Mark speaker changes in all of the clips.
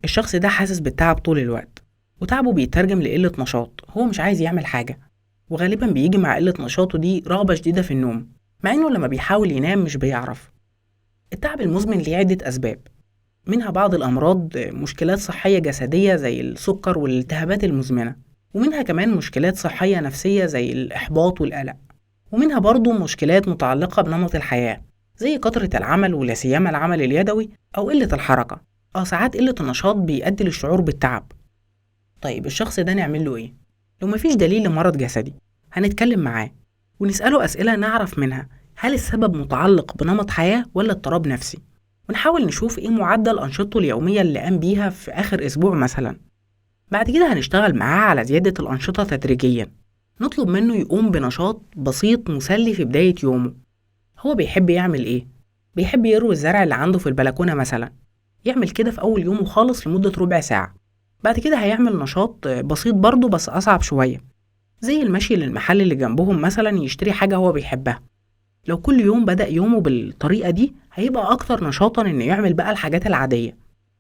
Speaker 1: الشخص ده حاسس بالتعب طول الوقت وتعبه بيترجم لقلة نشاط هو مش عايز يعمل حاجة وغالبا بيجي مع قلة نشاطه دي رغبة شديدة في النوم مع إنه لما بيحاول ينام مش بيعرف التعب المزمن ليه عدة أسباب منها بعض الأمراض مشكلات صحية جسدية زي السكر والالتهابات المزمنة ومنها كمان مشكلات صحية نفسية زي الإحباط والقلق ومنها برضه مشكلات متعلقة بنمط الحياة زي كثرة العمل ولا سيما العمل اليدوي أو قلة الحركة اه ساعات قلة النشاط بيؤدي للشعور بالتعب طيب الشخص ده نعمل له ايه لو مفيش دليل لمرض جسدي هنتكلم معاه ونسأله أسئلة نعرف منها هل السبب متعلق بنمط حياة ولا اضطراب نفسي ونحاول نشوف ايه معدل أنشطته اليومية اللي قام بيها في آخر أسبوع مثلا بعد كده هنشتغل معاه على زيادة الأنشطة تدريجيا نطلب منه يقوم بنشاط بسيط مسلي في بداية يومه هو بيحب يعمل ايه؟ بيحب يروي الزرع اللي عنده في البلكونة مثلا يعمل كده في أول يومه خالص لمدة ربع ساعة بعد كده هيعمل نشاط بسيط برضه بس أصعب شوية زي المشي للمحل اللي جنبهم مثلا يشتري حاجة هو بيحبها لو كل يوم بدأ يومه بالطريقة دي هيبقى أكتر نشاطا إنه يعمل بقى الحاجات العادية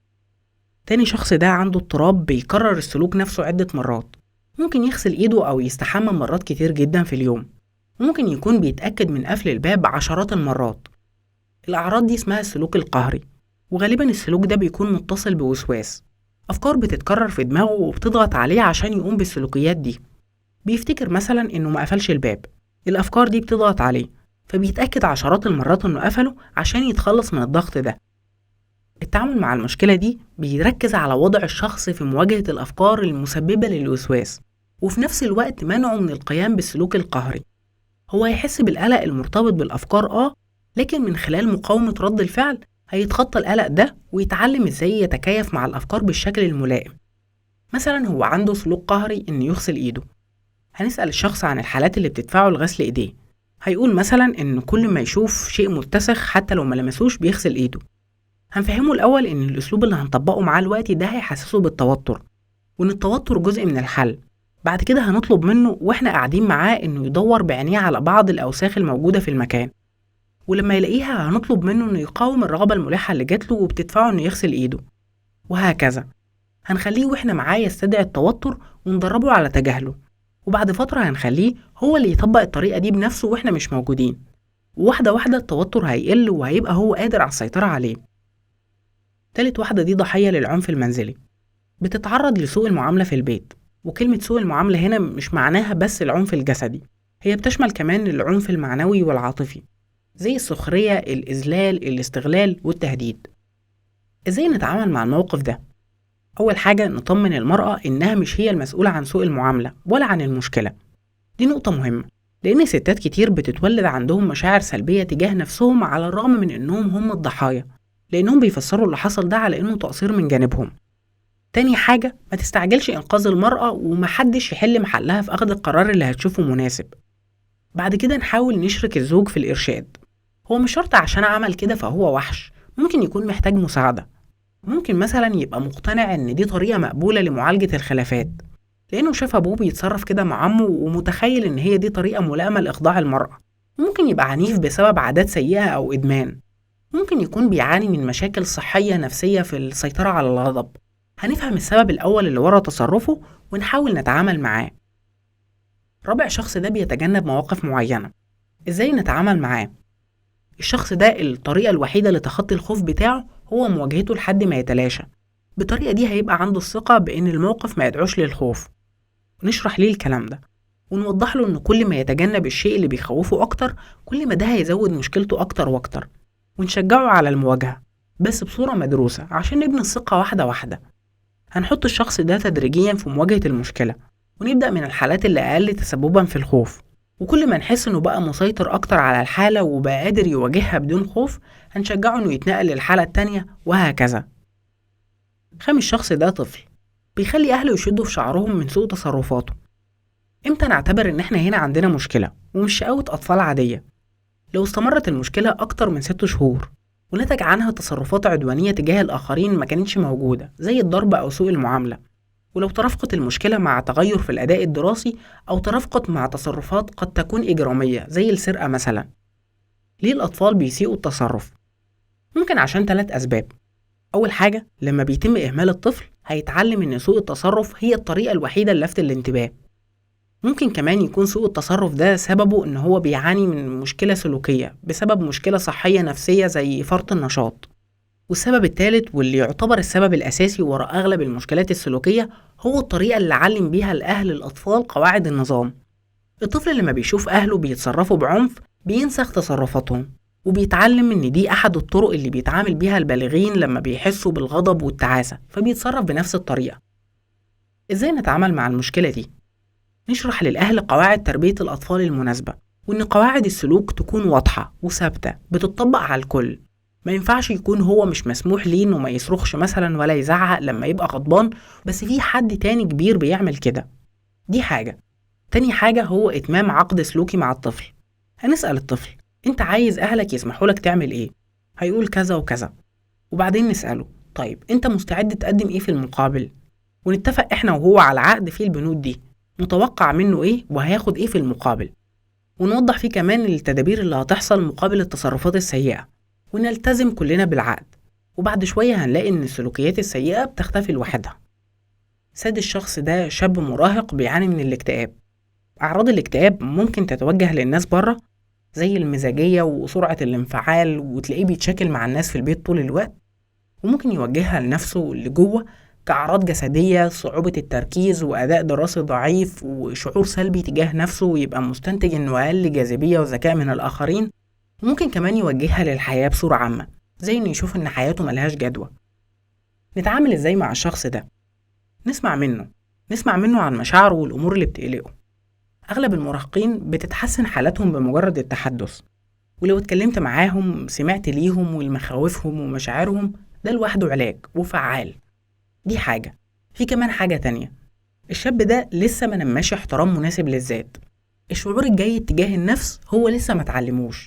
Speaker 1: تاني شخص ده عنده اضطراب بيكرر السلوك نفسه عدة مرات ممكن يغسل إيده أو يستحمى مرات كتير جدا في اليوم ممكن يكون بيتأكد من قفل الباب عشرات المرات الأعراض دي اسمها السلوك القهري وغالبا السلوك ده بيكون متصل بوسواس أفكار بتتكرر في دماغه وبتضغط عليه عشان يقوم بالسلوكيات دي بيفتكر مثلا إنه ما قفلش الباب الأفكار دي بتضغط عليه فبيتأكد عشرات المرات إنه قفله عشان يتخلص من الضغط ده التعامل مع المشكلة دي بيركز على وضع الشخص في مواجهة الأفكار المسببة للوسواس وفي نفس الوقت منعه من القيام بالسلوك القهري هو هيحس بالقلق المرتبط بالأفكار آه لكن من خلال مقاومة رد الفعل هيتخطى القلق ده ويتعلم ازاي يتكيف مع الأفكار بالشكل الملائم مثلا هو عنده سلوك قهري إنه يغسل إيده هنسأل الشخص عن الحالات اللي بتدفعه لغسل إيديه هيقول مثلا إن كل ما يشوف شيء متسخ حتى لو ما لمسوش بيغسل إيده هنفهمه الأول إن الأسلوب اللي هنطبقه معاه الوقت ده هيحسسه بالتوتر وإن التوتر جزء من الحل بعد كده هنطلب منه وإحنا قاعدين معاه إنه يدور بعينيه على بعض الأوساخ الموجودة في المكان ولما يلاقيها هنطلب منه إنه يقاوم الرغبة الملحة اللي جاتله وبتدفعه إنه يغسل إيده وهكذا هنخليه وإحنا معاه يستدعي التوتر وندربه على تجاهله وبعد فترة هنخليه هو اللي يطبق الطريقة دي بنفسه وإحنا مش موجودين وواحدة واحدة التوتر هيقل وهيبقى هو قادر على السيطرة عليه تالت واحدة دي ضحية للعنف المنزلي بتتعرض لسوء المعاملة في البيت وكلمة سوء المعاملة هنا مش معناها بس العنف الجسدي هي بتشمل كمان العنف المعنوي والعاطفي زي السخرية الإذلال الاستغلال والتهديد إزاي نتعامل مع الموقف ده؟ أول حاجة نطمن المرأة إنها مش هي المسؤولة عن سوء المعاملة ولا عن المشكلة دي نقطة مهمة لأن ستات كتير بتتولد عندهم مشاعر سلبية تجاه نفسهم على الرغم من إنهم هم الضحايا لأنهم بيفسروا اللي حصل ده على إنه تقصير من جانبهم تاني حاجة ما تستعجلش إنقاذ المرأة ومحدش يحل محلها في أخذ القرار اللي هتشوفه مناسب بعد كده نحاول نشرك الزوج في الإرشاد هو مش شرط عشان عمل كده فهو وحش ممكن يكون محتاج مساعدة ممكن مثلا يبقى مقتنع إن دي طريقة مقبولة لمعالجة الخلافات لأنه شاف أبوه بيتصرف كده مع عمه ومتخيل إن هي دي طريقة ملائمة لإخضاع المرأة ممكن يبقى عنيف بسبب عادات سيئة أو إدمان ممكن يكون بيعاني من مشاكل صحية نفسية في السيطرة على الغضب هنفهم السبب الأول اللي ورا تصرفه ونحاول نتعامل معاه رابع شخص ده بيتجنب مواقف معينة إزاي نتعامل معاه؟ الشخص ده الطريقة الوحيدة لتخطي الخوف بتاعه هو مواجهته لحد ما يتلاشى بالطريقة دي هيبقى عنده الثقة بإن الموقف ما يدعوش للخوف نشرح ليه الكلام ده ونوضح له إن كل ما يتجنب الشيء اللي بيخوفه أكتر كل ما ده هيزود مشكلته أكتر وأكتر ونشجعه على المواجهة بس بصورة مدروسة عشان نبني الثقة واحدة واحدة هنحط الشخص ده تدريجيا في مواجهة المشكلة ونبدأ من الحالات اللي أقل تسببا في الخوف وكل ما نحس إنه بقى مسيطر أكتر على الحالة وبقى قادر يواجهها بدون خوف هنشجعه إنه يتنقل للحالة التانية وهكذا خامس شخص ده طفل بيخلي أهله يشدوا في شعرهم من سوء تصرفاته امتى نعتبر إن إحنا هنا عندنا مشكلة ومش شقاوة أطفال عادية لو استمرت المشكلة أكتر من ست شهور ونتج عنها تصرفات عدوانية تجاه الآخرين ما كانتش موجودة زي الضرب أو سوء المعاملة ولو ترافقت المشكلة مع تغير في الأداء الدراسي أو ترافقت مع تصرفات قد تكون إجرامية زي السرقة مثلا ليه الأطفال بيسيئوا التصرف؟ ممكن عشان ثلاث أسباب أول حاجة لما بيتم إهمال الطفل هيتعلم إن سوء التصرف هي الطريقة الوحيدة للفت الانتباه ممكن كمان يكون سوء التصرف ده سببه إن هو بيعاني من مشكلة سلوكية بسبب مشكلة صحية نفسية زي فرط النشاط والسبب الثالث واللي يعتبر السبب الأساسي وراء أغلب المشكلات السلوكية هو الطريقة اللي علم بيها الأهل الأطفال قواعد النظام الطفل لما بيشوف أهله بيتصرفوا بعنف بينسخ تصرفاتهم وبيتعلم إن دي أحد الطرق اللي بيتعامل بيها البالغين لما بيحسوا بالغضب والتعاسة فبيتصرف بنفس الطريقة إزاي نتعامل مع المشكلة دي؟ نشرح للأهل قواعد تربية الأطفال المناسبة وإن قواعد السلوك تكون واضحة وثابتة بتطبق على الكل ما ينفعش يكون هو مش مسموح ليه انه ما يصرخش مثلا ولا يزعق لما يبقى غضبان بس في حد تاني كبير بيعمل كده دي حاجة تاني حاجة هو إتمام عقد سلوكي مع الطفل هنسأل الطفل أنت عايز أهلك يسمحوا لك تعمل إيه؟ هيقول كذا وكذا وبعدين نسأله طيب أنت مستعد تقدم إيه في المقابل؟ ونتفق إحنا وهو على عقد فيه البنود دي متوقع منه إيه وهياخد إيه في المقابل ونوضح فيه كمان التدابير اللي هتحصل مقابل التصرفات السيئة ونلتزم كلنا بالعقد وبعد شوية هنلاقي إن السلوكيات السيئة بتختفي لوحدها ساد الشخص ده شاب مراهق بيعاني من الاكتئاب أعراض الاكتئاب ممكن تتوجه للناس بره زي المزاجية وسرعة الانفعال وتلاقيه بيتشاكل مع الناس في البيت طول الوقت وممكن يوجهها لنفسه لجوه كأعراض جسدية صعوبة التركيز وأداء دراسي ضعيف وشعور سلبي تجاه نفسه ويبقى مستنتج إنه أقل جاذبية وذكاء من الآخرين وممكن كمان يوجهها للحياة بصورة عامة زي إنه يشوف إن حياته ملهاش جدوى نتعامل إزاي مع الشخص ده نسمع منه نسمع منه عن مشاعره والأمور اللي بتقلقه أغلب المراهقين بتتحسن حالتهم بمجرد التحدث ولو اتكلمت معاهم سمعت ليهم ولمخاوفهم ومشاعرهم ده لوحده علاج وفعال دي حاجة في كمان حاجة تانية الشاب ده لسه ما نماش احترام مناسب للذات الشعور الجيد تجاه النفس هو لسه ما اتعلموش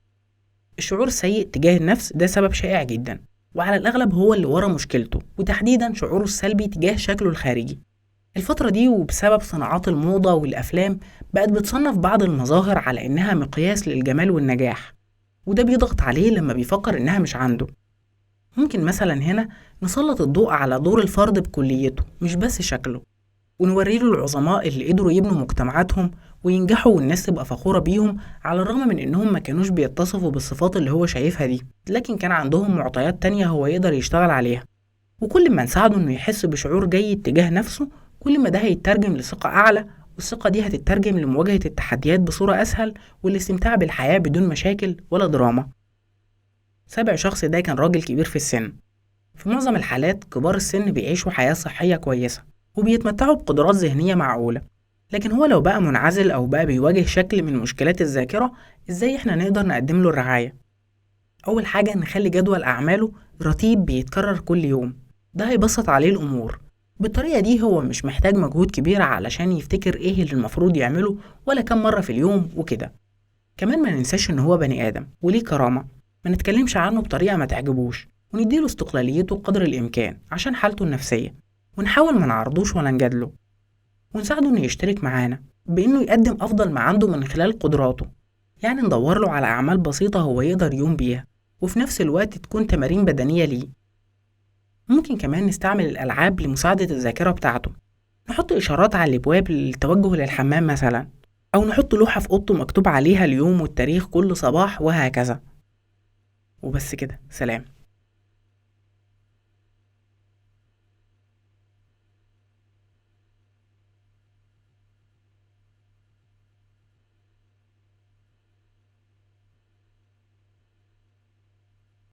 Speaker 1: الشعور السيء تجاه النفس ده سبب شائع جدا وعلى الأغلب هو اللي ورا مشكلته وتحديدا شعوره السلبي تجاه شكله الخارجي الفترة دي وبسبب صناعات الموضة والأفلام بقت بتصنف بعض المظاهر على إنها مقياس للجمال والنجاح وده بيضغط عليه لما بيفكر إنها مش عنده ممكن مثلا هنا نسلط الضوء على دور الفرد بكليته مش بس شكله ونوريله العظماء اللي قدروا يبنوا مجتمعاتهم وينجحوا والناس تبقى فخورة بيهم على الرغم من إنهم ما كانوش بيتصفوا بالصفات اللي هو شايفها دي لكن كان عندهم معطيات تانية هو يقدر يشتغل عليها وكل ما نساعده إنه يحس بشعور جيد تجاه نفسه كل ما ده هيترجم لثقة أعلى والثقة دي هتترجم لمواجهة التحديات بصورة أسهل والاستمتاع بالحياة بدون مشاكل ولا دراما سابع شخص ده كان راجل كبير في السن في معظم الحالات كبار السن بيعيشوا حياة صحية كويسة وبيتمتعوا بقدرات ذهنية معقولة لكن هو لو بقى منعزل أو بقى بيواجه شكل من مشكلات الذاكرة إزاي إحنا نقدر نقدم له الرعاية؟ أول حاجة نخلي جدول أعماله رتيب بيتكرر كل يوم ده هيبسط عليه الأمور بالطريقة دي هو مش محتاج مجهود كبير علشان يفتكر إيه اللي المفروض يعمله ولا كم مرة في اليوم وكده كمان ما ننساش إن هو بني آدم وليه كرامة ما نتكلمش عنه بطريقة ما تعجبوش ونديله استقلاليته قدر الإمكان عشان حالته النفسية ونحاول ما نعرضوش ولا نجادله ونساعده إنه يشترك معانا بإنه يقدم أفضل ما عنده من خلال قدراته يعني ندور له على أعمال بسيطة هو يقدر يقوم بيها وفي نفس الوقت تكون تمارين بدنية ليه ممكن كمان نستعمل الألعاب لمساعدة الذاكرة بتاعته نحط إشارات على الأبواب للتوجه للحمام مثلا أو نحط لوحة في أوضته مكتوب عليها اليوم والتاريخ كل صباح وهكذا وبس كده سلام